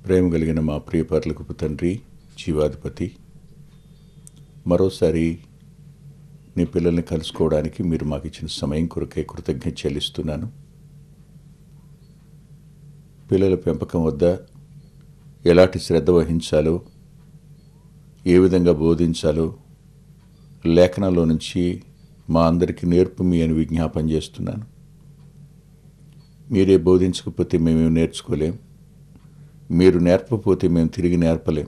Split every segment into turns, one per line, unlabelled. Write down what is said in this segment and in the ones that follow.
ప్రేమ కలిగిన మా ప్రియ పర్లకు తండ్రి జీవాధిపతి మరోసారి నీ పిల్లల్ని కలుసుకోవడానికి మీరు మాకు ఇచ్చిన సమయం కొరకే కృతజ్ఞత చెల్లిస్తున్నాను పిల్లల పెంపకం వద్ద ఎలాంటి శ్రద్ధ వహించాలో ఏ విధంగా బోధించాలో లేఖనాల్లో నుంచి మా అందరికీ నేర్పు మీ అని విజ్ఞాపన చేస్తున్నాను మీరే బోధించకపోతే మేమేం నేర్చుకోలేం మీరు నేర్పకపోతే మేము తిరిగి నేర్పలేం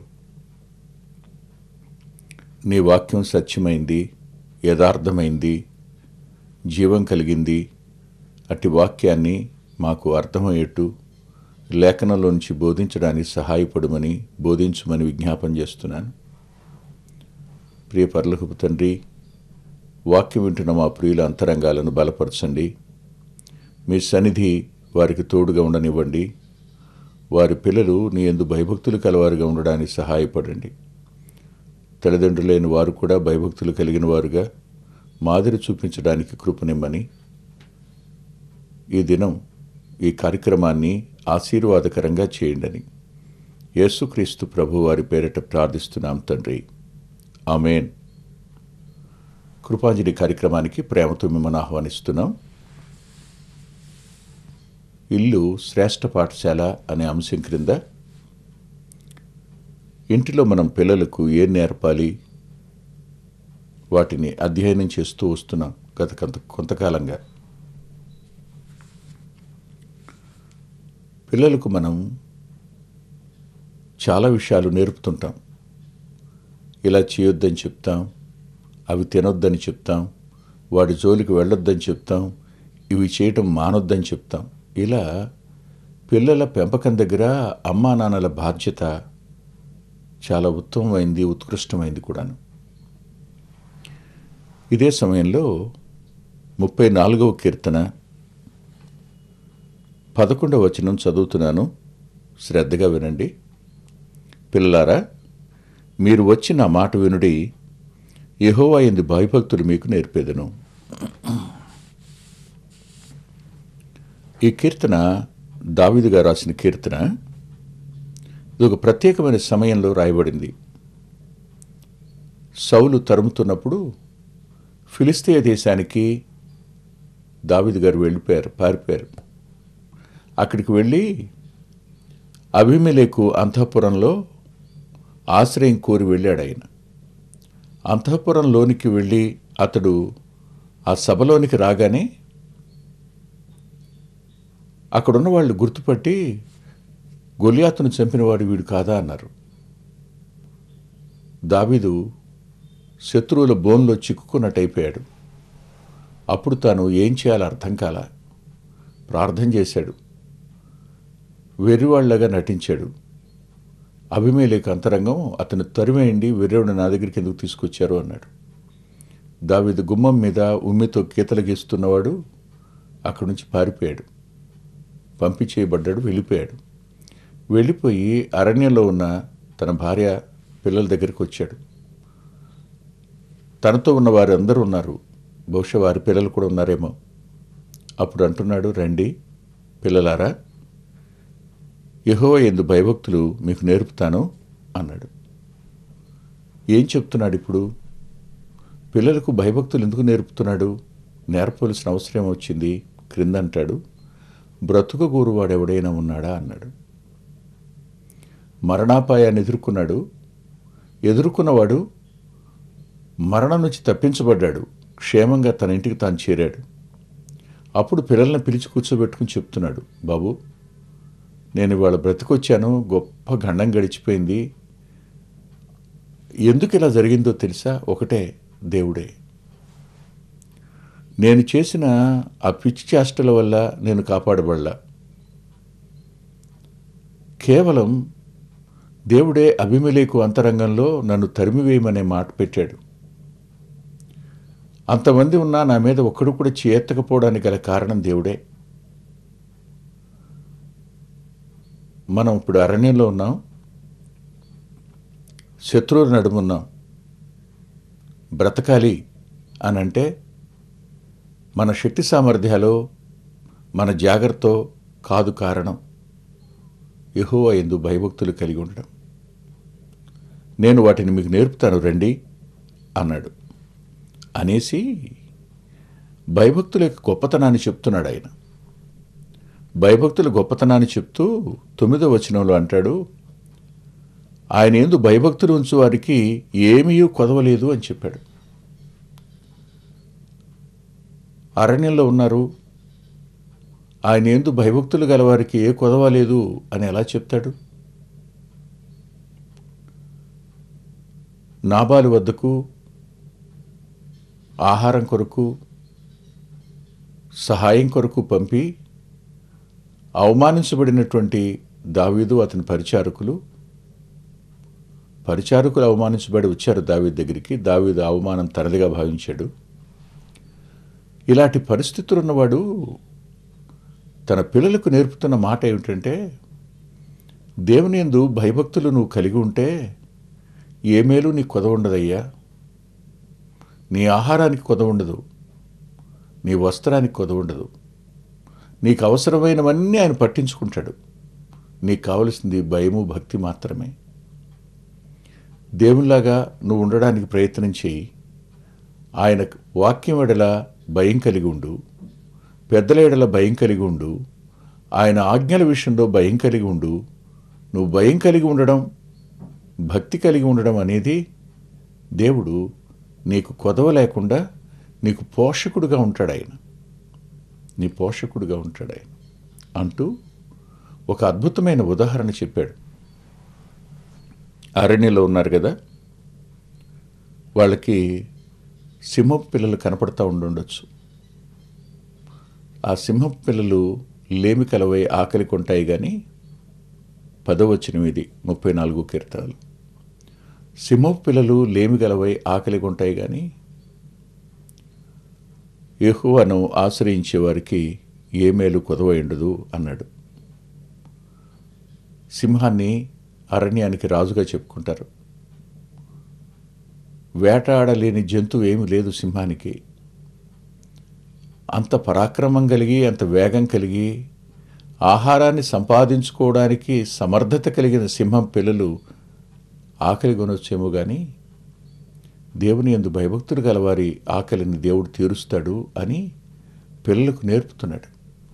నీ వాక్యం సత్యమైంది యథార్థమైంది జీవం కలిగింది అట్టి వాక్యాన్ని మాకు అర్థమయ్యేట్టు లేఖనంలో నుంచి బోధించడానికి సహాయపడమని బోధించమని విజ్ఞాపన చేస్తున్నాను ప్రియ పర్లకపు తండ్రి వాక్యం వింటున్న మా ప్రియుల అంతరంగాలను బలపరచండి మీ సన్నిధి వారికి తోడుగా ఉండనివ్వండి వారి పిల్లలు నీ ఎందు భయభక్తులు కలవారుగా ఉండడానికి సహాయపడండి తల్లిదండ్రులైన వారు కూడా భయభక్తులు కలిగిన వారుగా మాదిరి చూపించడానికి కృపనిమ్మని ఈ దినం ఈ కార్యక్రమాన్ని ఆశీర్వాదకరంగా చేయండి యేసుక్రీస్తు ప్రభు వారి పేరిట ప్రార్థిస్తున్నాం తండ్రి ఆమెన్ కృపాంజలి కార్యక్రమానికి ప్రేమతో మిమ్మల్ని ఆహ్వానిస్తున్నాం ఇల్లు శ్రేష్ఠ పాఠశాల అనే అంశం క్రింద ఇంటిలో మనం పిల్లలకు ఏం నేర్పాలి వాటిని అధ్యయనం చేస్తూ వస్తున్నాం గత కొంత కొంతకాలంగా పిల్లలకు మనం చాలా విషయాలు నేర్పుతుంటాం ఇలా చేయొద్దని చెప్తాం అవి తినొద్దని చెప్తాం వాడి జోలికి వెళ్ళొద్దని చెప్తాం ఇవి చేయటం మానొద్దని చెప్తాం ఇలా పిల్లల పెంపకం దగ్గర అమ్మా నాన్నల బాధ్యత చాలా ఉత్తమమైంది ఉత్కృష్టమైంది కూడాను ఇదే సమయంలో ముప్పై నాలుగవ కీర్తన పదకొండవ వచనం చదువుతున్నాను శ్రద్ధగా వినండి పిల్లలారా మీరు వచ్చి నా మాట వినుడి యహోవా ఎందు భయభక్తులు మీకు నేర్పేదను ఈ కీర్తన దావిదుగా రాసిన కీర్తన ఇది ఒక ప్రత్యేకమైన సమయంలో రాయబడింది సౌలు తరుముతున్నప్పుడు ఫిలిస్తీయ దేశానికి దావిదు గారు వెళ్ళిపోయారు పారిపోయారు అక్కడికి వెళ్ళి అభిమలేకు అంతఃపురంలో ఆశ్రయం కోరి వెళ్ళాడు ఆయన అంతఃపురంలోనికి వెళ్ళి అతడు ఆ సభలోనికి రాగానే అక్కడున్న వాళ్ళు గుర్తుపట్టి గొలియాతును చంపినవాడు వీడు కాదా అన్నారు దావీదు శత్రువుల బోన్లో చిక్కుకున్నట్టయిపోయాడు అప్పుడు తాను ఏం చేయాలో అర్థం కాల ప్రార్థన చేశాడు వెర్రివాళ్లగా నటించాడు అభిమేలేక అంతరంగం అతను తరిమేయండి వెర్రేవుడు నా దగ్గరికి ఎందుకు తీసుకొచ్చారు అన్నాడు దావిది గుమ్మం మీద ఉమ్మితో గీతలు గీస్తున్నవాడు అక్కడి నుంచి పారిపోయాడు పంపించేయబడ్డాడు వెళ్ళిపోయాడు వెళ్ళిపోయి అరణ్యంలో ఉన్న తన భార్య పిల్లల దగ్గరికి వచ్చాడు తనతో ఉన్న వారు అందరూ ఉన్నారు బహుశా వారి పిల్లలు కూడా ఉన్నారేమో అప్పుడు అంటున్నాడు రండి పిల్లలారా యహో ఎందు భయభక్తులు మీకు నేర్పుతాను అన్నాడు ఏం చెప్తున్నాడు ఇప్పుడు పిల్లలకు భయభక్తులు ఎందుకు నేర్పుతున్నాడు నేర్పవలసిన అవసరం వచ్చింది క్రింద అంటాడు బ్రతుకు గూరువాడు ఎవడైనా ఉన్నాడా అన్నాడు మరణాపాయాన్ని ఎదుర్కొన్నాడు ఎదుర్కొన్నవాడు మరణం నుంచి తప్పించబడ్డాడు క్షేమంగా తన ఇంటికి తాను చేరాడు అప్పుడు పిల్లల్ని పిలిచి కూర్చోబెట్టుకుని చెప్తున్నాడు బాబు నేను ఇవాళ బ్రతికొచ్చాను గొప్ప గండం గడిచిపోయింది ఎందుకు ఇలా జరిగిందో తెలుసా ఒకటే దేవుడే నేను చేసిన ఆ పిచ్చి చేష్టల వల్ల నేను కాపాడబడలా కేవలం దేవుడే అభిమలేకు అంతరంగంలో నన్ను తరిమివేయమనే మాట పెట్టాడు అంతమంది ఉన్నా నా మీద ఒక్కడు కూడా చేయెత్తకపోవడానికి గల కారణం దేవుడే మనం ఇప్పుడు అరణ్యంలో ఉన్నాం శత్రువుల నడుమున్నాం బ్రతకాలి అని అంటే మన శక్తి సామర్థ్యాలు మన జాగ్రత్త కాదు కారణం యెహోవా ఎందు భయభక్తులు కలిగి ఉండడం నేను వాటిని మీకు నేర్పుతాను రండి అన్నాడు అనేసి భయభక్తుల యొక్క గొప్పతనాన్ని చెప్తున్నాడు ఆయన భయభక్తుల గొప్పతనాన్ని చెప్తూ తొమ్మిదో వచనంలో అంటాడు ఆయన ఎందు భయభక్తులు ఉంచు వారికి ఏమీ కొదవలేదు అని చెప్పాడు అరణ్యంలో ఉన్నారు ఆయన ఎందు భయభక్తులు గలవారికి ఏ కొదవలేదు అని ఎలా చెప్తాడు నాబాలు వద్దకు ఆహారం కొరకు సహాయం కొరకు పంపి అవమానించబడినటువంటి దావీదు అతని పరిచారకులు పరిచారకులు అవమానించబడి వచ్చారు దావీదు దగ్గరికి దావీదు అవమానం తనదిగా భావించాడు ఇలాంటి పరిస్థితులు ఉన్నవాడు తన పిల్లలకు నేర్పుతున్న మాట ఏమిటంటే దేవుని యందు భయభక్తులు నువ్వు కలిగి ఉంటే ఏ మేలు నీ కొద ఉండదయ్యా నీ ఆహారానికి కొద ఉండదు నీ వస్త్రానికి కొద ఉండదు నీకు అవసరమైనవన్నీ ఆయన పట్టించుకుంటాడు నీకు కావలసింది భయము భక్తి మాత్రమే దేవునిలాగా నువ్వు ఉండడానికి ప్రయత్నం చేయి ఆయన వాక్యం ఎడల భయం కలిగి ఉండు పెద్దల ఎడల భయం కలిగి ఉండు ఆయన ఆజ్ఞల విషయంలో భయం కలిగి ఉండు నువ్వు భయం కలిగి ఉండడం భక్తి కలిగి ఉండడం అనేది దేవుడు నీకు కొదవ లేకుండా నీకు పోషకుడుగా ఉంటాడు ఆయన నీ పోషకుడుగా ఉంటాడు ఆయన అంటూ ఒక అద్భుతమైన ఉదాహరణ చెప్పాడు అరణ్యంలో ఉన్నారు కదా వాళ్ళకి సింహం పిల్లలు కనపడతా ఉండుండొచ్చు ఆ సింహం పిల్లలు లేమి కలవై ఆకలి కొంటాయి కానీ పదవచనమిది ముప్పై నాలుగు కీర్తనలు సింహపు పిల్లలు లేమి గలవై ఆకలి కొంటాయి కానీ యెహోవాను ఆశ్రయించే వారికి ఏ మేలు కొదవై ఉండదు అన్నాడు సింహాన్ని అరణ్యానికి రాజుగా చెప్పుకుంటారు వేటాడలేని జంతువు ఏమీ లేదు సింహానికి అంత పరాక్రమం కలిగి అంత వేగం కలిగి ఆహారాన్ని సంపాదించుకోవడానికి సమర్థత కలిగిన సింహం పిల్లలు ఆకలి కొనొచ్చేమో కానీ దేవుని ఎందు భయభక్తులు గలవారి ఆకలిని దేవుడు తీరుస్తాడు అని పిల్లలకు నేర్పుతున్నాడు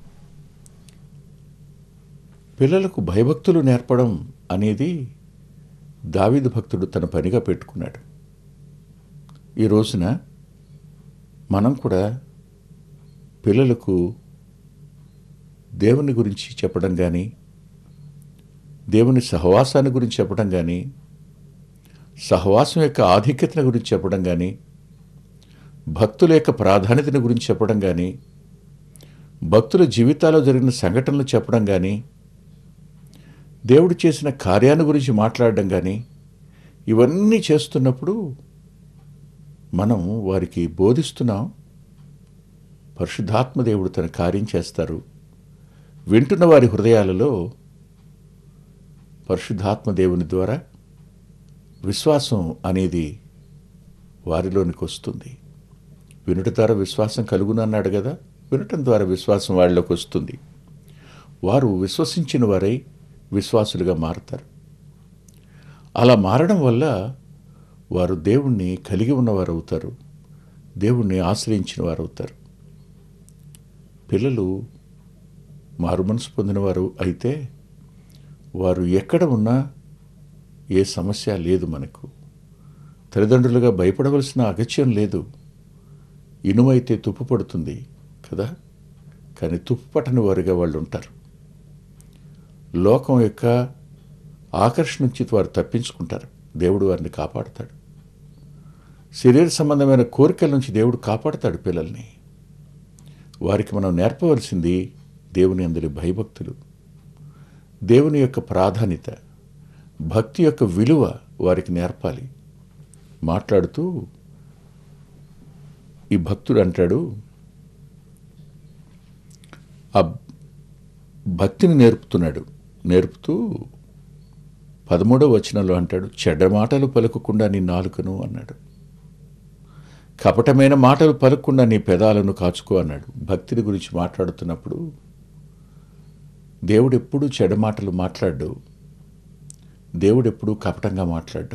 పిల్లలకు భయభక్తులు నేర్పడం అనేది దావీదు భక్తుడు తన పనిగా పెట్టుకున్నాడు ఈ రోజున మనం కూడా పిల్లలకు దేవుని గురించి చెప్పడం కానీ దేవుని సహవాసాన్ని గురించి చెప్పడం కానీ సహవాసం యొక్క ఆధిక్యతను గురించి చెప్పడం కానీ భక్తుల యొక్క ప్రాధాన్యతను గురించి చెప్పడం కానీ భక్తుల జీవితాల్లో జరిగిన సంఘటనలు చెప్పడం కానీ దేవుడు చేసిన కార్యాన్ని గురించి మాట్లాడడం కానీ ఇవన్నీ చేస్తున్నప్పుడు మనం వారికి బోధిస్తున్నాం పరిశుద్ధాత్మ దేవుడు తన కార్యం చేస్తారు వింటున్న వారి హృదయాలలో పరిశుద్ధాత్మ దేవుని ద్వారా విశ్వాసం అనేది వారిలోనికి వస్తుంది వినుట ద్వారా విశ్వాసం కలుగునన్నాడు కదా వినటం ద్వారా విశ్వాసం వాళ్ళలోకి వస్తుంది వారు విశ్వసించిన వారై విశ్వాసులుగా మారతారు అలా మారడం వల్ల వారు దేవుణ్ణి కలిగి ఉన్నవారు అవుతారు దేవుణ్ణి ఆశ్రయించిన వారు అవుతారు పిల్లలు మారు మనసు పొందినవారు అయితే వారు ఎక్కడ ఉన్నా ఏ సమస్య లేదు మనకు తల్లిదండ్రులుగా భయపడవలసిన అగత్యం లేదు ఇనుమైతే తుప్పు పడుతుంది కదా కానీ తుప్పు పట్టని వారుగా వాళ్ళు ఉంటారు లోకం యొక్క ఆకర్షణ నుంచి వారు తప్పించుకుంటారు దేవుడు వారిని కాపాడుతాడు శరీర సంబంధమైన కోరికల నుంచి దేవుడు కాపాడుతాడు పిల్లల్ని వారికి మనం నేర్పవలసింది దేవుని అందరి భయభక్తులు దేవుని యొక్క ప్రాధాన్యత భక్తి యొక్క విలువ వారికి నేర్పాలి మాట్లాడుతూ ఈ భక్తుడు అంటాడు ఆ భక్తిని నేర్పుతున్నాడు నేర్పుతూ పదమూడవ వచనంలో అంటాడు చెడ్డ మాటలు పలుకకుండా నీ నాలుకను అన్నాడు కపటమైన మాటలు పలకకుండా నీ పెదాలను కాచుకో అన్నాడు భక్తిని గురించి మాట్లాడుతున్నప్పుడు దేవుడెప్పుడు చెడు మాటలు మాట్లాడు దేవుడెప్పుడు కపటంగా మాట్లాడు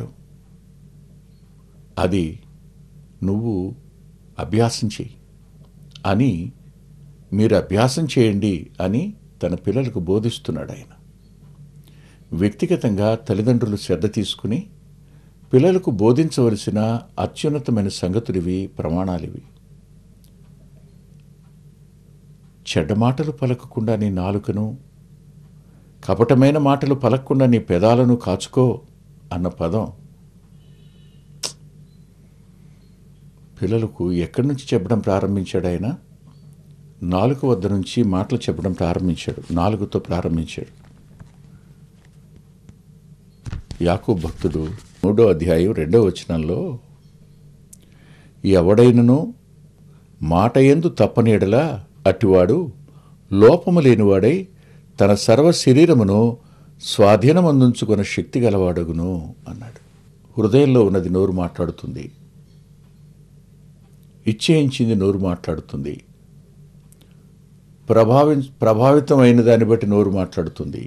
అది నువ్వు అభ్యాసం చెయ్యి అని మీరు అభ్యాసం చేయండి అని తన పిల్లలకు బోధిస్తున్నాడు ఆయన వ్యక్తిగతంగా తల్లిదండ్రులు శ్రద్ధ తీసుకుని పిల్లలకు బోధించవలసిన అత్యున్నతమైన సంగతులివి ప్రమాణాలివి చెడ్డ మాటలు పలకకుండా నీ నాలుకను కపటమైన మాటలు పలకకుండా నీ పెదాలను కాచుకో అన్న పదం పిల్లలకు ఎక్కడి నుంచి చెప్పడం ప్రారంభించాడు ఆయన నాలుగు వద్ద నుంచి మాటలు చెప్పడం ప్రారంభించాడు నాలుగుతో ప్రారంభించాడు యాకూ భక్తుడు మూడో అధ్యాయం రెండో వచనంలో ఎవడైనను మాట ఎందు తప్పనీడలా అట్టివాడు లోపము లేనివాడై తన సర్వ శరీరమును స్వాధీనమందుంచుకున్న శక్తి గలవాడగును అన్నాడు హృదయంలో ఉన్నది నోరు మాట్లాడుతుంది ఇచ్చేయించింది నోరు మాట్లాడుతుంది ప్రభావి ప్రభావితమైన దాన్ని బట్టి నోరు మాట్లాడుతుంది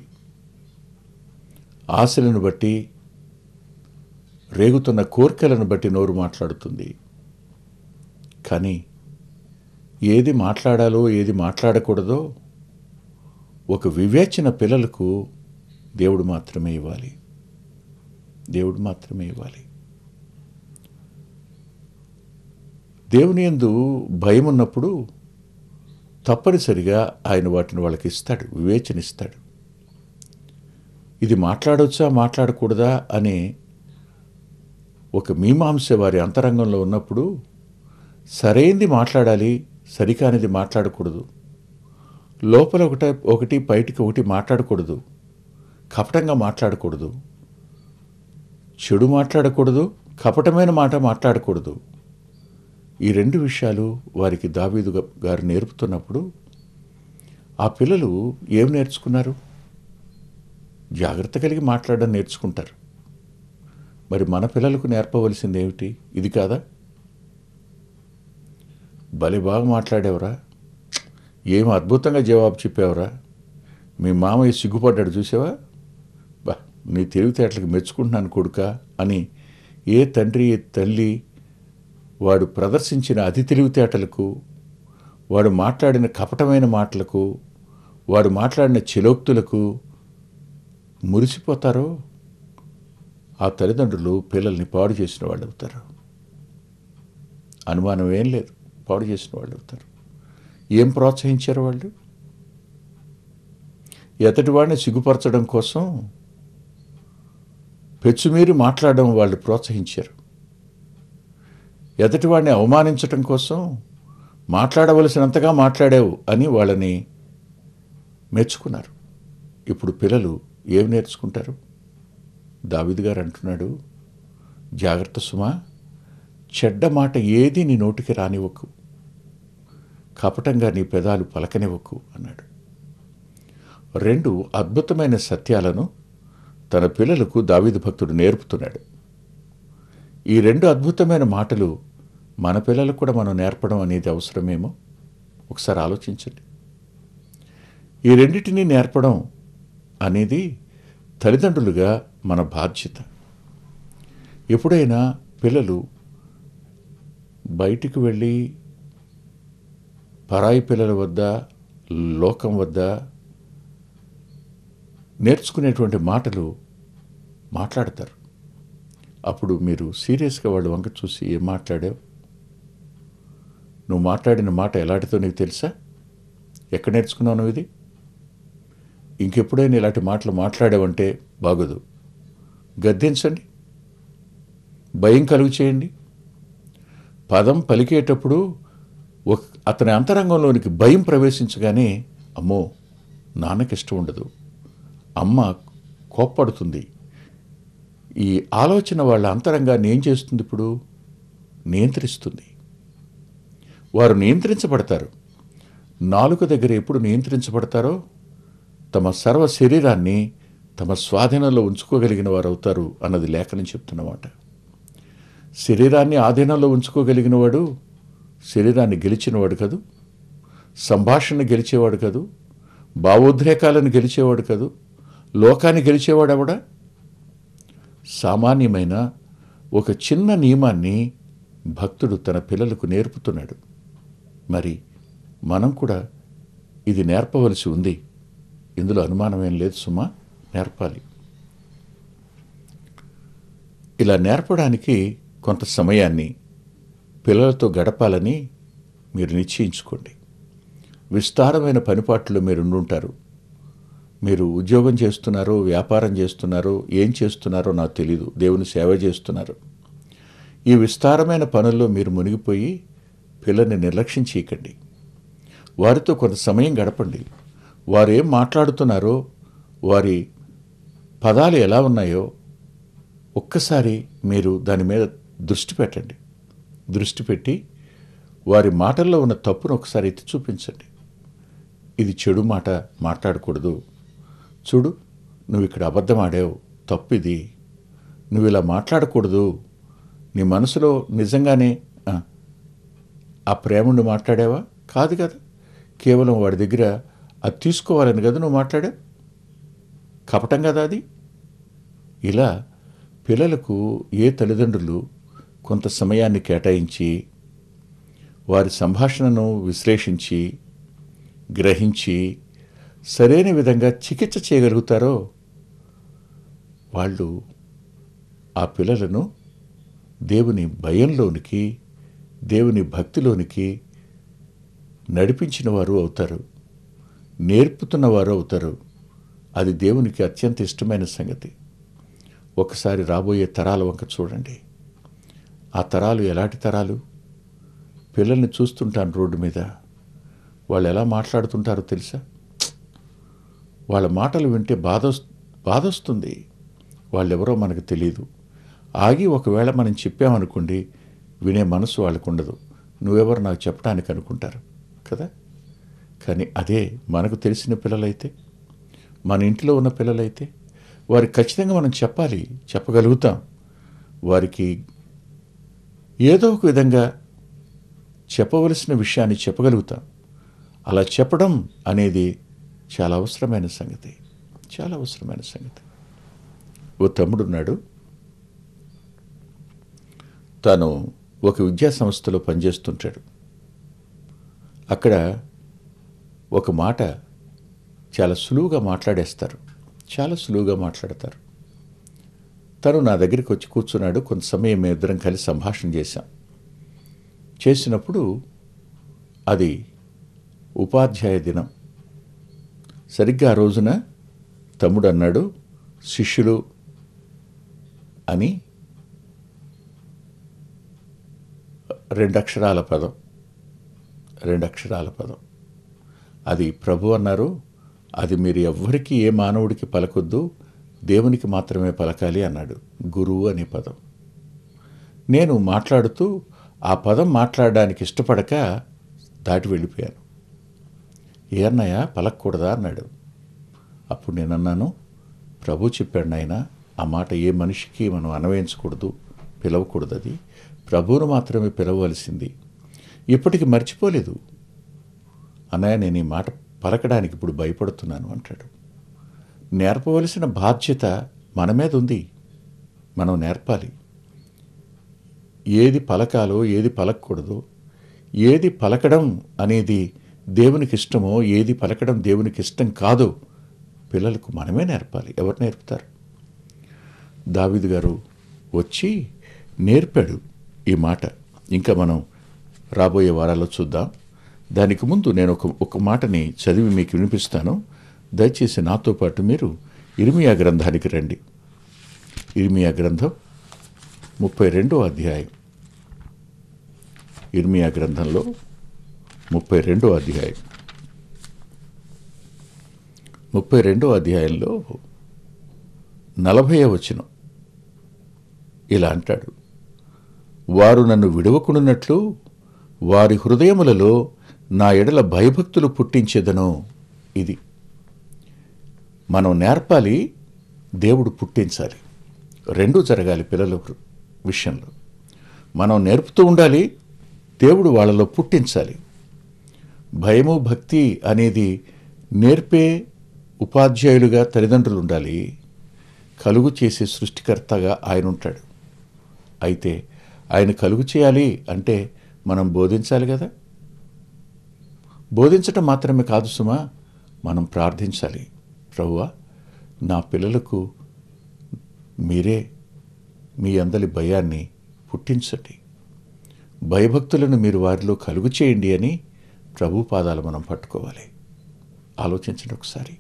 ఆశలను బట్టి రేగుతున్న కోరికలను బట్టి నోరు మాట్లాడుతుంది కానీ ఏది మాట్లాడాలో ఏది మాట్లాడకూడదో ఒక వివేచన పిల్లలకు దేవుడు మాత్రమే ఇవ్వాలి దేవుడు మాత్రమే ఇవ్వాలి దేవుని యందు భయం ఉన్నప్పుడు తప్పనిసరిగా ఆయన వాటిని వాళ్ళకి ఇస్తాడు వివేచన ఇస్తాడు ఇది మాట్లాడవచ్చా మాట్లాడకూడదా అనే ఒక మీమాంస వారి అంతరంగంలో ఉన్నప్పుడు సరైంది మాట్లాడాలి సరికానిది మాట్లాడకూడదు లోపల ఒకట ఒకటి బయటికి ఒకటి మాట్లాడకూడదు కపటంగా మాట్లాడకూడదు చెడు మాట్లాడకూడదు కపటమైన మాట మాట్లాడకూడదు ఈ రెండు విషయాలు వారికి దావీదు గ- గారు నేర్పుతున్నప్పుడు ఆ పిల్లలు ఏం నేర్చుకున్నారు జాగ్రత్త కలిగి మాట్లాడడం నేర్చుకుంటారు మరి మన పిల్లలకు నేర్పవలసింది ఏమిటి ఇది కాదా భలే బాగా మాట్లాడేవరా ఏం అద్భుతంగా జవాబు చెప్పావురా మీ మామయ్య సిగ్గుపడ్డాడు చూసావా బా నీ తెలివితేటలకు మెచ్చుకుంటున్నాను కొడుక అని ఏ తండ్రి ఏ తల్లి వాడు ప్రదర్శించిన అతి తెలివితేటలకు వాడు మాట్లాడిన కపటమైన మాటలకు వాడు మాట్లాడిన చిలోక్తులకు మురిసిపోతారో ఆ తల్లిదండ్రులు పిల్లల్ని పాడు చేసిన వాళ్ళు అవుతారు అనుమానం ఏం లేదు పాడు చేసిన వాళ్ళు అవుతారు ఏం ప్రోత్సహించారు వాళ్ళు ఎతటి వాడిని సిగ్గుపరచడం కోసం పెచ్చుమీరి మాట్లాడడం వాళ్ళు ప్రోత్సహించారు ఎదటివాడిని అవమానించటం కోసం మాట్లాడవలసినంతగా మాట్లాడావు అని వాళ్ళని మెచ్చుకున్నారు ఇప్పుడు పిల్లలు ఏం నేర్చుకుంటారు దావిద్ గారు అంటున్నాడు జాగ్రత్త సుమా చెడ్డ మాట ఏది నీ నోటికి రానివ్వకు కపటంగా నీ పెదాలు పలకనివ్వకు అన్నాడు రెండు అద్భుతమైన సత్యాలను తన పిల్లలకు దావీదు భక్తుడు నేర్పుతున్నాడు ఈ రెండు అద్భుతమైన మాటలు మన పిల్లలకు కూడా మనం నేర్పడం అనేది అవసరమేమో ఒకసారి ఆలోచించండి ఈ రెండింటినీ నేర్పడం అనేది తల్లిదండ్రులుగా మన బాధ్యత ఎప్పుడైనా పిల్లలు బయటికి వెళ్ళి పరాయి పిల్లల వద్ద లోకం వద్ద నేర్చుకునేటువంటి మాటలు మాట్లాడతారు అప్పుడు మీరు సీరియస్గా వాళ్ళ వంక చూసి ఏం మాట్లాడావు నువ్వు మాట్లాడిన మాట ఎలాంటిదో నీకు తెలుసా ఎక్కడ నేర్చుకున్నావు నువ్వు ఇది ఇంకెప్పుడైనా ఇలాంటి మాటలు మాట్లాడావంటే బాగోదు గద్దించండి భయం కలుగు చేయండి పదం పలికేటప్పుడు ఒక అతని అంతరంగంలోనికి భయం ప్రవేశించగానే అమ్మో నాన్నకి ఇష్టం ఉండదు అమ్మ కోప్పడుతుంది ఈ ఆలోచన వాళ్ళ అంతరంగాన్ని ఏం చేస్తుంది ఇప్పుడు నియంత్రిస్తుంది వారు నియంత్రించబడతారు నాలుక దగ్గర ఎప్పుడు నియంత్రించబడతారో తమ సర్వ శరీరాన్ని తమ స్వాధీనంలో ఉంచుకోగలిగిన వారు అవుతారు అన్నది లేఖనం చెప్తున్నమాట శరీరాన్ని ఆధీనంలో ఉంచుకోగలిగిన వాడు శరీరాన్ని గెలిచినవాడు కదూ సంభాషణ గెలిచేవాడు కదూ భావోద్రేకాలను గెలిచేవాడు కదూ లోకాన్ని గెలిచేవాడు ఎవడా సామాన్యమైన ఒక చిన్న నియమాన్ని భక్తుడు తన పిల్లలకు నేర్పుతున్నాడు మరి మనం కూడా ఇది నేర్పవలసి ఉంది ఇందులో అనుమానమేం లేదు సుమా నేర్పాలి ఇలా నేర్పడానికి కొంత సమయాన్ని పిల్లలతో గడపాలని మీరు నిశ్చయించుకోండి విస్తారమైన పనిపాట్లు మీరు ఉండుంటారు మీరు ఉద్యోగం చేస్తున్నారో వ్యాపారం చేస్తున్నారో ఏం చేస్తున్నారో నాకు తెలీదు దేవుని సేవ చేస్తున్నారు ఈ విస్తారమైన పనుల్లో మీరు మునిగిపోయి పిల్లల్ని నిర్లక్ష్యం చేయకండి వారితో కొంత సమయం గడపండి వారు ఏం మాట్లాడుతున్నారో వారి పదాలు ఎలా ఉన్నాయో ఒక్కసారి మీరు దాని మీద దృష్టి పెట్టండి దృష్టి పెట్టి వారి మాటల్లో ఉన్న తప్పును ఒకసారి ఎత్తి చూపించండి ఇది చెడు మాట మాట్లాడకూడదు చూడు నువ్వు ఇక్కడ అబద్ధం ఆడావు తప్పు ఇది నువ్వు ఇలా మాట్లాడకూడదు నీ మనసులో నిజంగానే ఆ, ఆ ప్రేమను మాట్లాడావా కాదు కదా కేవలం వాడి దగ్గర అది తీసుకోవాలని కదా నువ్వు మాట్లాడావు కపటం కదా అది ఇలా పిల్లలకు ఏ తల్లిదండ్రులు కొంత సమయాన్ని కేటాయించి వారి సంభాషణను విశ్లేషించి గ్రహించి సరైన విధంగా చికిత్స చేయగలుగుతారో వాళ్ళు ఆ పిల్లలను దేవుని భయంలోనికి దేవుని భక్తిలోనికి నడిపించిన వారు అవుతారు నేర్పుతున్న వారు అవుతారు అది దేవునికి అత్యంత ఇష్టమైన సంగతి ఒకసారి రాబోయే తరాల వంక చూడండి ఆ తరాలు ఎలాంటి తరాలు పిల్లల్ని చూస్తుంటాను రోడ్డు మీద వాళ్ళు ఎలా మాట్లాడుతుంటారో తెలుసా వాళ్ళ మాటలు వింటే బాధ బాధొస్తుంది వాళ్ళెవరో మనకు తెలియదు ఆగి ఒకవేళ మనం చెప్పామనుకోండి వినే మనసు వాళ్ళకు ఉండదు నువ్వెవరు నాకు చెప్పడానికి అనుకుంటారు కదా కానీ అదే మనకు తెలిసిన పిల్లలైతే మన ఇంట్లో ఉన్న పిల్లలైతే వారికి ఖచ్చితంగా మనం చెప్పాలి చెప్పగలుగుతాం వారికి ఏదో ఒక విధంగా చెప్పవలసిన విషయాన్ని చెప్పగలుగుతాం అలా చెప్పడం అనేది చాలా అవసరమైన సంగతి చాలా అవసరమైన సంగతి ఓ తమ్ముడున్నాడు తాను ఒక విద్యా సంస్థలో పనిచేస్తుంటాడు అక్కడ ఒక మాట చాలా సులువుగా మాట్లాడేస్తారు చాలా సులువుగా మాట్లాడతారు తను నా దగ్గరికి వచ్చి కూర్చున్నాడు కొంత సమయం మేము ఇద్దరం కలిసి సంభాషణ చేశాం చేసినప్పుడు అది ఉపాధ్యాయ దినం సరిగ్గా ఆ రోజున తమ్ముడు అన్నాడు శిష్యులు అని రెండు అక్షరాల పదం రెండు అక్షరాల పదం అది ప్రభు అన్నారు అది మీరు ఎవ్వరికి ఏ మానవుడికి పలకొద్దు దేవునికి మాత్రమే పలకాలి అన్నాడు గురువు అనే పదం నేను మాట్లాడుతూ ఆ పదం మాట్లాడడానికి ఇష్టపడక దాటి వెళ్ళిపోయాను ఏ అన్నయ్య పలకూడదా అన్నాడు అప్పుడు నేను అన్నాను ప్రభు చెప్పాడు నాయన ఆ మాట ఏ మనిషికి మనం అన్వయించకూడదు పిలవకూడదు అది ప్రభువును మాత్రమే పిలవవలసింది ఇప్పటికి మర్చిపోలేదు అన్నయ్య నేను ఈ మాట పలకడానికి ఇప్పుడు భయపడుతున్నాను అంటాడు నేర్పవలసిన బాధ్యత మన మీద ఉంది మనం నేర్పాలి ఏది పలకాలో ఏది పలకూడదో ఏది పలకడం అనేది దేవునికి ఇష్టమో ఏది పలకడం దేవునికి ఇష్టం కాదో పిల్లలకు మనమే నేర్పాలి ఎవరు నేర్పుతారు దావిద్ గారు వచ్చి నేర్పాడు ఈ మాట ఇంకా మనం రాబోయే వారాల్లో చూద్దాం దానికి ముందు నేను ఒక ఒక మాటని చదివి మీకు వినిపిస్తాను దయచేసి నాతో పాటు మీరు ఇర్మియా గ్రంథానికి రండి ఇర్మియా గ్రంథం ముప్పై రెండో అధ్యాయం ఇర్మియా గ్రంథంలో ముప్పై రెండో అధ్యాయం ముప్పై రెండో అధ్యాయంలో నలభై వచనం ఇలా అంటాడు వారు నన్ను విడవకుండానట్లు వారి హృదయములలో నా ఎడల భయభక్తులు పుట్టించేదను ఇది మనం నేర్పాలి దేవుడు పుట్టించాలి రెండూ జరగాలి పిల్లల విషయంలో మనం నేర్పుతూ ఉండాలి దేవుడు వాళ్ళలో పుట్టించాలి భయము భక్తి అనేది నేర్పే ఉపాధ్యాయులుగా తల్లిదండ్రులు ఉండాలి కలుగు చేసే సృష్టికర్తగా ఆయన ఉంటాడు అయితే ఆయన కలుగు చేయాలి అంటే మనం బోధించాలి కదా బోధించటం మాత్రమే కాదు సుమా మనం ప్రార్థించాలి ప్రభువా నా పిల్లలకు మీరే మీ అందలి భయాన్ని పుట్టించండి భయభక్తులను మీరు వారిలో కలుగు చేయండి అని ప్రభు పాదాలు మనం పట్టుకోవాలి ఆలోచించండి ఒకసారి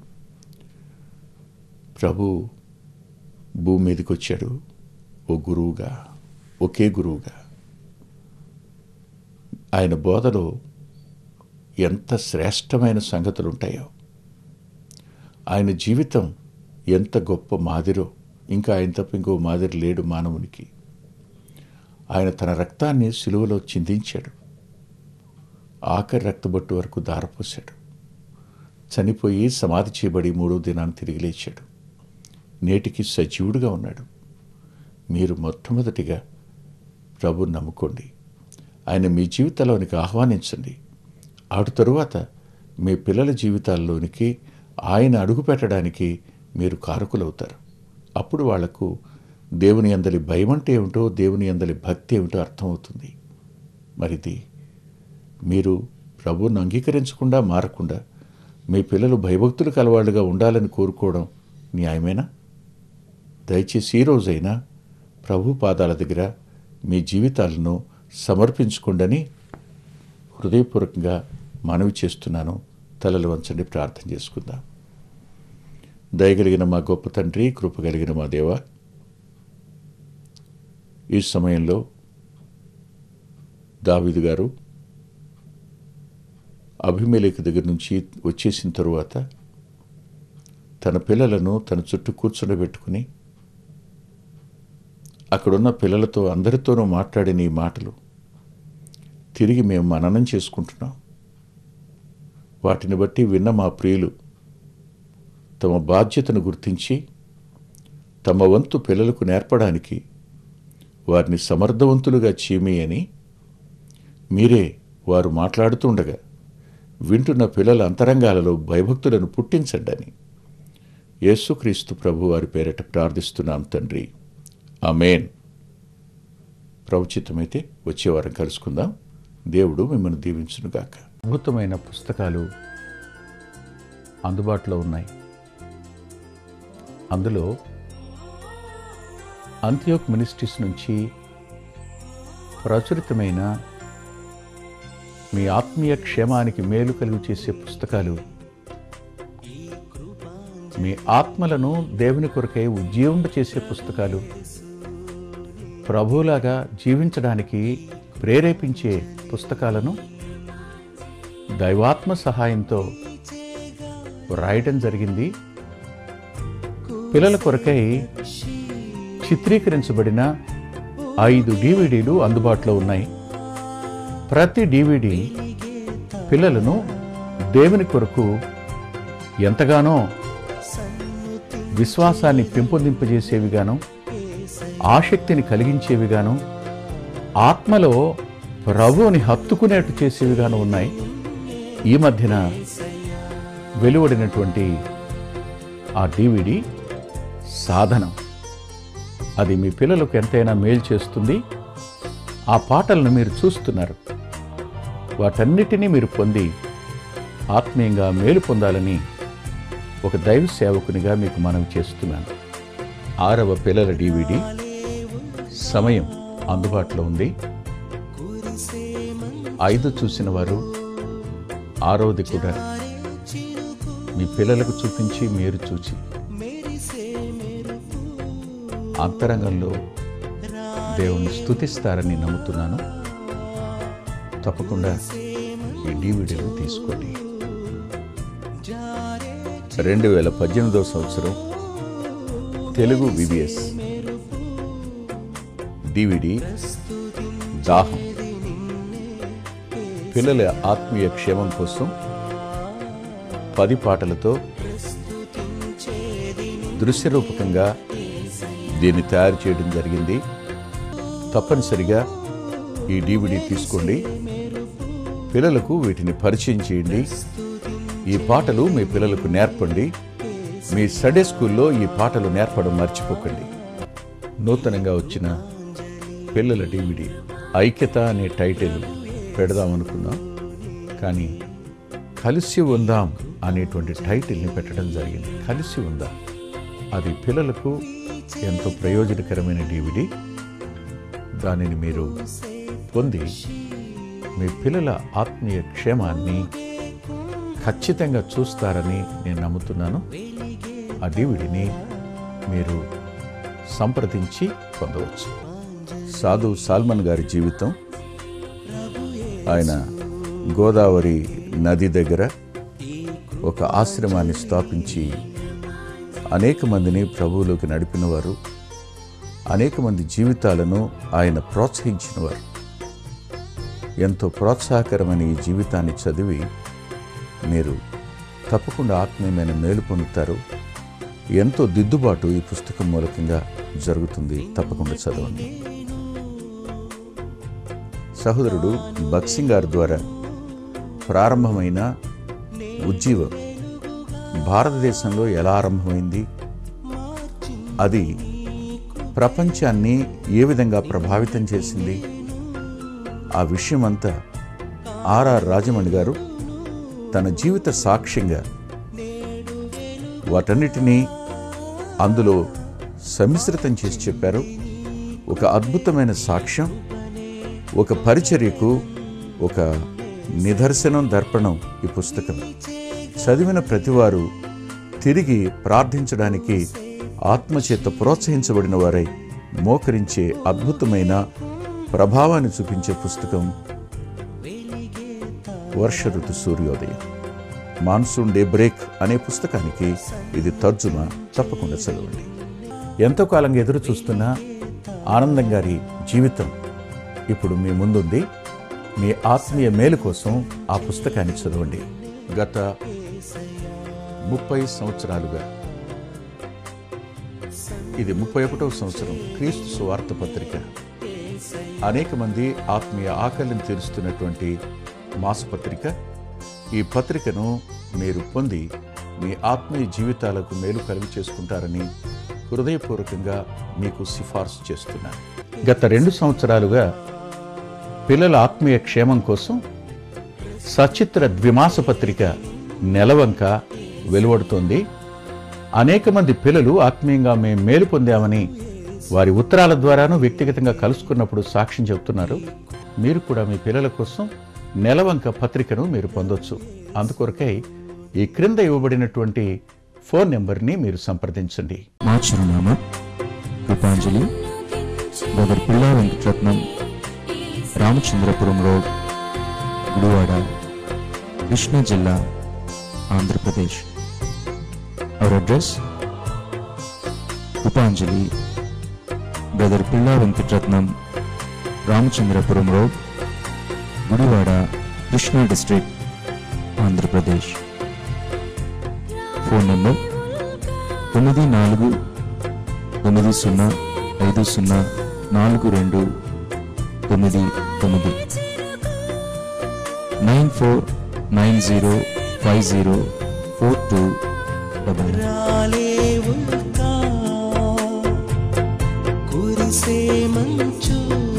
ప్రభు భూమి మీదకి వచ్చాడు ఓ గురువుగా ఒకే గురువుగా ఆయన బోధలో ఎంత శ్రేష్టమైన సంగతులు ఉంటాయో ఆయన జీవితం ఎంత గొప్ప మాదిరో ఇంకా ఆయన తప్ప ఇంకో మాదిరి లేడు మానవునికి ఆయన తన రక్తాన్ని సిలువలో చిందించాడు ఆఖరి రక్తబొట్టు వరకు దారపోశాడు చనిపోయి సమాధి చేయబడి మూడో దినాన్ని తిరిగి లేచాడు నేటికి సజీవుడుగా ఉన్నాడు మీరు మొట్టమొదటిగా ప్రభుని నమ్ముకోండి ఆయన మీ జీవితంలోనికి ఆహ్వానించండి ఆడు తరువాత మీ పిల్లల జీవితాల్లోనికి ఆయన అడుగు పెట్టడానికి మీరు కారకులవుతారు అప్పుడు వాళ్లకు దేవుని అందలి భయం అంటే ఏమిటో దేవుని అందలి భక్తి ఏమిటో అర్థమవుతుంది మరిది మీరు ప్రభువును అంగీకరించకుండా మారకుండా మీ పిల్లలు భయభక్తులు కలవాళ్ళుగా ఉండాలని కోరుకోవడం న్యాయమేనా దయచేసి ఈ రోజైనా ప్రభు పాదాల దగ్గర మీ జీవితాలను సమర్పించుకోండని హృదయపూర్వకంగా మనవి చేస్తున్నాను తలలు వంచండి ప్రార్థన చేసుకుందాం దయగలిగిన మా గొప్ప తండ్రి కృప కలిగిన మా దేవ ఈ సమయంలో దావిదు గారు అభిమేలేకి దగ్గర నుంచి వచ్చేసిన తరువాత తన పిల్లలను తన చుట్టూ కూర్చుండబెట్టుకుని అక్కడున్న పిల్లలతో అందరితోనూ మాట్లాడిన ఈ మాటలు తిరిగి మేము మననం చేసుకుంటున్నాం వాటిని బట్టి విన్న మా ప్రియులు తమ బాధ్యతను గుర్తించి తమ వంతు పిల్లలకు నేర్పడానికి వారిని సమర్థవంతులుగా చీమి అని మీరే వారు మాట్లాడుతుండగా వింటున్న పిల్లల అంతరంగాలలో భయభక్తులను పుట్టించండి అని యేసుక్రీస్తు ప్రభు వారి పేరట ప్రార్థిస్తున్నాం తండ్రి ఆమెన్ ప్రవచితమైతే వచ్చే వారం కలుసుకుందాం దేవుడు మిమ్మల్ని దీవించునుగాక అద్భుతమైన పుస్తకాలు అందుబాటులో ఉన్నాయి అందులో అంత్యోక్ మినిస్ట్రీస్ నుంచి ప్రచురితమైన మీ ఆత్మీయ క్షేమానికి మేలు కలుగు చేసే పుస్తకాలు మీ ఆత్మలను దేవుని కొరకై ఉజ్జీవింప చేసే పుస్తకాలు ప్రభువులాగా జీవించడానికి ప్రేరేపించే పుస్తకాలను దైవాత్మ సహాయంతో రాయటం జరిగింది పిల్లల కొరకై చిత్రీకరించబడిన ఐదు డివిడీలు అందుబాటులో ఉన్నాయి ప్రతి డివిడి పిల్లలను దేవుని కొరకు ఎంతగానో విశ్వాసాన్ని పెంపొందింపజేసేవిగాను ఆసక్తిని కలిగించేవిగాను ఆత్మలో ప్రభువుని హత్తుకునేట్టు చేసేవిగాను ఉన్నాయి ఈ మధ్యన వెలువడినటువంటి ఆ డివిడి సాధనం అది మీ పిల్లలకు ఎంతైనా మేలు చేస్తుంది ఆ పాటలను మీరు చూస్తున్నారు వాటన్నిటినీ మీరు పొంది ఆత్మీయంగా మేలు పొందాలని ఒక దైవ సేవకునిగా మీకు మనవి చేస్తున్నాను ఆరవ పిల్లల డివిడి సమయం అందుబాటులో ఉంది ఐదు చూసిన వారు ఆరవది కూడా మీ పిల్లలకు చూపించి మీరు చూచి అంతరంగంలో దేవుణ్ణి స్తుతిస్తారని నమ్ముతున్నాను తప్పకుండా ఈ డివిడీలు తీసుకోండి రెండు వేల పద్దెనిమిదవ సంవత్సరం తెలుగు విబిఎస్ డివిడి దాహం పిల్లల ఆత్మీయ క్షేమం కోసం పది పాటలతో దృశ్యరూపకంగా దీన్ని తయారు చేయడం జరిగింది తప్పనిసరిగా ఈ డివిడి తీసుకోండి పిల్లలకు వీటిని పరిచయం చేయండి ఈ పాటలు మీ పిల్లలకు నేర్పండి మీ సండే స్కూల్లో ఈ పాటలు నేర్పడం మర్చిపోకండి నూతనంగా వచ్చిన పిల్లల డివిడి ఐక్యత అనే టైటిల్ పెడదామనుకున్నాం కానీ కలిసి ఉందాం అనేటువంటి టైటిల్ని పెట్టడం జరిగింది కలిసి ఉందాం అది పిల్లలకు ఎంతో ప్రయోజనకరమైన డివిడి దానిని మీరు పొంది మీ పిల్లల ఆత్మీయ క్షేమాన్ని ఖచ్చితంగా చూస్తారని నేను నమ్ముతున్నాను ఆ డివిడిని మీరు సంప్రదించి పొందవచ్చు సాధు సాల్మన్ గారి జీవితం ఆయన గోదావరి నది దగ్గర ఒక ఆశ్రమాన్ని స్థాపించి అనేక మందిని ప్రభువులోకి నడిపినవారు అనేక మంది జీవితాలను ఆయన ప్రోత్సహించినవారు ఎంతో ప్రోత్సాహకరమైన ఈ జీవితాన్ని చదివి మీరు తప్పకుండా ఆత్మీయమైన మేలు పొందుతారు ఎంతో దిద్దుబాటు ఈ పుస్తకం మూలకంగా జరుగుతుంది తప్పకుండా చదవండి సహోదరుడు బక్సింగ్ గారి ద్వారా ప్రారంభమైన ఉజ్జీవం భారతదేశంలో ఎలా ఆరంభమైంది అది ప్రపంచాన్ని ఏ విధంగా ప్రభావితం చేసింది ఆ విషయమంతా ఆర్ఆర్ రాజమణి గారు తన జీవిత సాక్ష్యంగా వాటన్నిటినీ అందులో సమిశ్రితం చేసి చెప్పారు ఒక అద్భుతమైన సాక్ష్యం ఒక పరిచర్యకు ఒక నిదర్శనం దర్పణం ఈ పుస్తకం చదివిన ప్రతివారు తిరిగి ప్రార్థించడానికి ఆత్మచేత ప్రోత్సహించబడిన వారై మోకరించే అద్భుతమైన ప్రభావాన్ని చూపించే పుస్తకం వర్ష ఋతు సూర్యోదయం మాన్సూన్ డే బ్రేక్ అనే పుస్తకానికి ఇది తర్జుమా తప్పకుండా చదవండి ఎంతో కాలంగా ఎదురు చూస్తున్న ఆనందం గారి జీవితం ఇప్పుడు మీ ముందుంది మీ ఆత్మీయ మేలు కోసం ఆ పుస్తకాన్ని చదవండి గత ముప్పై సంవత్సరాలుగా ఇది ముప్పై ఒకటవ సంవత్సరం క్రీస్తు సువార్త పత్రిక అనేక మంది ఆత్మీయ ఆకలిని తీరుస్తున్నటువంటి మాసపత్రిక ఈ పత్రికను మీరు పొంది మీ ఆత్మీయ జీవితాలకు మేలు కలుగు చేసుకుంటారని హృదయపూర్వకంగా మీకు సిఫార్సు చేస్తున్నాను గత రెండు సంవత్సరాలుగా పిల్లల ఆత్మీయ క్షేమం కోసం సచిత్ర ద్విమాస పత్రిక నెలవంక వెలువడుతోంది అనేక మంది పిల్లలు ఆత్మీయంగా మేము మేలు పొందామని వారి ఉత్తరాల ద్వారాను వ్యక్తిగతంగా కలుసుకున్నప్పుడు సాక్ష్యం చెబుతున్నారు మీరు కూడా మీ పిల్లల కోసం నెలవంక పత్రికను మీరు పొందొచ్చు అందుకొరకై ఈ క్రింద ఇవ్వబడినటువంటి ఫోన్ నెంబర్ని మీరు సంప్రదించండి
మా చిరునామా కృపాంజలి బ్రదర్ పిల్లా వెంకటరత్నం రామచంద్రపురం రోడ్ గుడివాడ కృష్ణా జిల్లా Andhra Pradesh our address Krupanjali brother Pilla Venkataratnam Ramachandrapuram road Gudivada Krishna district Andhra Pradesh phone number తొమ్మిది నాలుగు తొమ్మిది సున్నా ఐదు సున్నా నాలుగు రెండు తొమ్మిది తొమ్మిది nine four nine zero five zero four two double nine
రాలేవుగా కురిసే మంచు